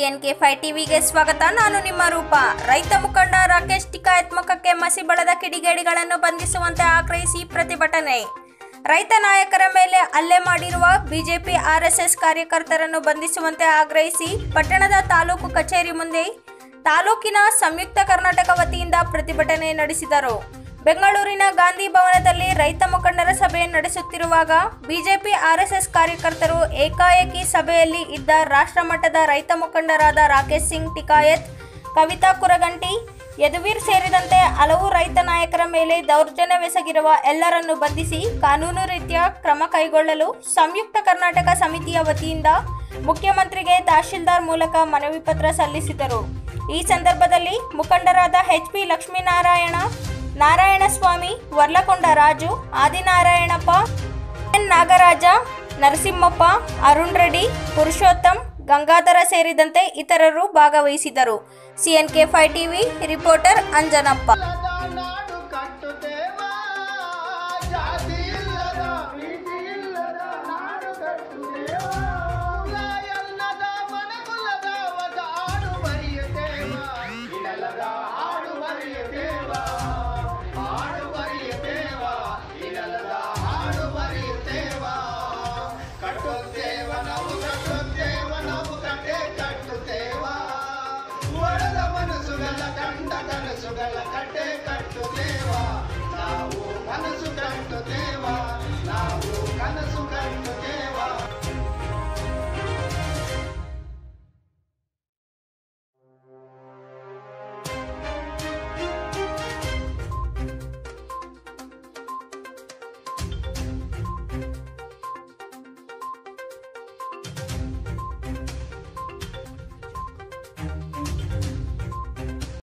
CNK five ಟಿವಿಗೆ ಸ್ವಾಗತ ನಾನು ನಿಮ್ಮ ರೂಪ ರೈತ ಮುಖಂಡ ರಾಕೇಶ್ ಟಿಕಾಯತ್ಮಕಕ್ಕೆ ಮಸಿ ಬಳದ ಕಿಡಿಗೇಡಿಗಳನ್ನು ಬಂಧಿಸುವಂತೆ ಆಗ್ರಹಿಸಿ ಪ್ರತಿಭಟನೆ ರೈತ ನಾಯಕರ ಮೇಲೆ ಹಲ್ಲೆ ಮಾಡಿರುವ ಬಿಜೆಪಿ ಆರ್ಎಸ್ಎಸ್ ಕಾರ್ಯಕರ್ತರನ್ನು ಬಂಧಿಸುವಂತೆ ಆಗ್ರಹಿಸಿ ಪಟ್ಟಣದ ತಾಲೂಕು ಕಚೇರಿ ಮುಂದೆ ತಾಲೂಕಿನ ಸಂಯುಕ್ತ ಕರ್ನಾಟಕ ವತಿಯಿಂದ ಪ್ರತಿಭಟನೆ ನಡೆಸಿದರು ಬೆಂಗಳೂರಿನ ಗಾಂಧಿ ಭವನದಲ್ಲಿ ರೈತ ಮುಖಂಡರ ಸಭೆ ನಡೆಸುತ್ತಿರುವಾಗ ಬಿಜೆಪಿ ಆರ್ಎಸ್ಎಸ್ ಕಾರ್ಯಕರ್ತರು ಏಕಾಏಕಿ ಸಭೆಯಲ್ಲಿ ಇದ್ದ ರಾಷ್ಟ್ರಮಟ್ಟದ ರೈತ ಮುಖಂಡರಾದ ರಾಕೇಶ್ ಸಿಂಗ್ ಟಿಕಾಯತ್ ಕವಿತಾ ಕುರಗಂಟಿ ಯದುವೀರ್ ಸೇರಿದಂತೆ ಹಲವು ರೈತ ನಾಯಕರ ಮೇಲೆ ದೌರ್ಜನ್ಯವೆಸಗಿರುವ ಎಲ್ಲರನ್ನು ಬಂಧಿಸಿ ಕಾನೂನು ರೀತಿಯ ಕ್ರಮ ಕೈಗೊಳ್ಳಲು ಸಂಯುಕ್ತ ಕರ್ನಾಟಕ ಸಮಿತಿಯ ವತಿಯಿಂದ ಮುಖ್ಯಮಂತ್ರಿಗೆ ತಹಶೀಲ್ದಾರ್ ಮೂಲಕ ಮನವಿ ಪತ್ರ ಸಲ್ಲಿಸಿದರು ಈ ಸಂದರ್ಭದಲ್ಲಿ ಮುಖಂಡರಾದ H P Lakshminarayana Narayanaswamy Varlakonda Raju Adinarayanappa N Nagaraja Narasimhappa Arun Reddy Purushottam Gangadhara ಸೇರಿದಂತೆ ಇತರರು ಭಾಗವಹಿಸಿದರು CNK five TV reporter Anjanappa ಇಲ್ಲದ ನಾಡು ಕಟ್ಟುತ್ತೇವಾ ಜಾತಿ ಇಲ್ಲದ ಪ್ರೀತಿ ಇಲ್ಲದ ನಾಡು ಕಟ್ಟುತ್ತೇವಾ ಕುಲ ಎನ್ನದ ಮನೆಗುಲ್ಲದ ಒಗ ಆಡು ಬರೆಯುತ್ತೇವಾ ಇಡಲದ ಆಡು ಬರೆಯುತ್ತೇವಾ ಆಡು ಬರೆಯುತ್ತೇವಾ ಇಡಲದ ಆಡು ಬರೆಯುತ್ತೇವಾ ಕಟ್ಟುತ್ತೇವ ನಾವು ಕಟ್ಟುತ್ತೇವ ನಾವು ಕಟ್ಟೆ ಕಟ್ಟುತ್ತೇವಾ ಒಳದ ಮನಸ್ಸುಗಳ ಕಂಡ ಕನಸುಗಳ ಕಟ್ಟೆ